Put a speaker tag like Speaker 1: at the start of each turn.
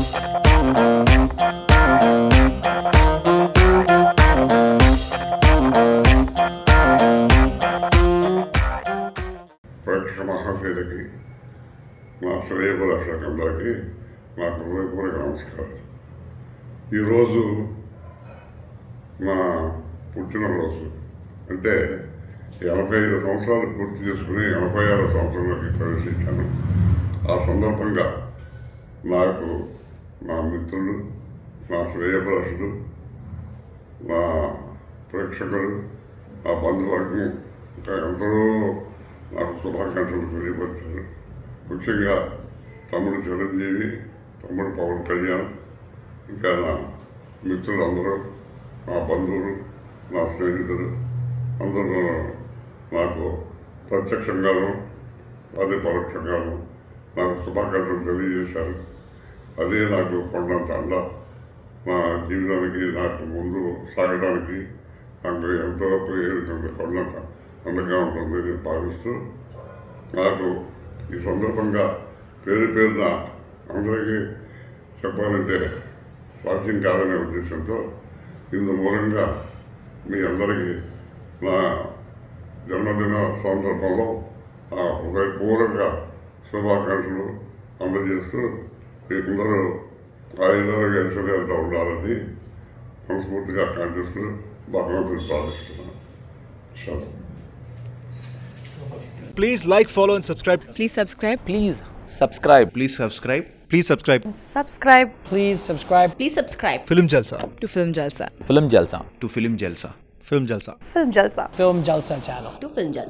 Speaker 1: ప్రేక్షక మహాశైలకి నా శ్రేయభిలాషకందరికీ నా హృదయపూర్వక నమస్కారం ఈరోజు నా పుట్టినరోజు అంటే ఎనభై ఐదు సంవత్సరాలు పూర్తి చేసుకుని ఎనభై ఆరు సంవత్సరంలోకి ప్రవేశించాను ఆ సందర్భంగా నాకు నా మిత్రులు నా శ్రేయభిలాషులు నా ప్రేక్షకులు నా బంధువర్గం ఇంకా ఎందరో నాకు శుభాకాంక్షలు తెలియపరిచారు ముఖ్యంగా తమ్ముడు చిరంజీవి తమ్ముడు పవన్ కళ్యాణ్ ఇంకా నా మిత్రులందరూ నా బంధువులు నా స్నేహితులు అందరూ నాకు ప్రత్యక్షంగాను అదే పరోక్షంగాను నాకు శుభాకాంక్షలు తెలియజేశారు అదే నాకు కొండంత అండ నా జీవితానికి నాకు ముందు సాగడానికి నాకు ఎంతో ప్రయోజనం కొండంత అందంగా ఉంటుంది నేను భావిస్తూ నాకు ఈ సందర్భంగా పేరు పేరున అందరికీ చెప్పాలంటే సాధ్యం కాదనే ఉద్దేశంతో ఇందు మూలంగా మీ అందరికీ నా జన్మదిన సందర్భంలో ఆ హృదయపూర్వక శుభాకాంక్షలు అందజేస్తూ మీరందరూ ఆయుధాలుగా ఐశ్వర్యాలతో ఉండాలని మనస్ఫూర్తిగా కాంక్షిస్తూ భగవంతుని ప్రార్థిస్తున్నాను శరణం
Speaker 2: Please like, follow, and subscribe.
Speaker 3: Please subscribe.
Speaker 4: Please subscribe.
Speaker 2: Please subscribe. Please subscribe.
Speaker 3: Subscribe
Speaker 4: Please subscribe
Speaker 3: Please subscribe
Speaker 2: Film Jalsa.
Speaker 3: to Film Jalsa.
Speaker 4: Film Jalsa.
Speaker 2: To Film Jalsa. Film Jalsa.
Speaker 3: Film Jalsa.
Speaker 4: Film Jalsa channel.
Speaker 3: To Film Jalsa.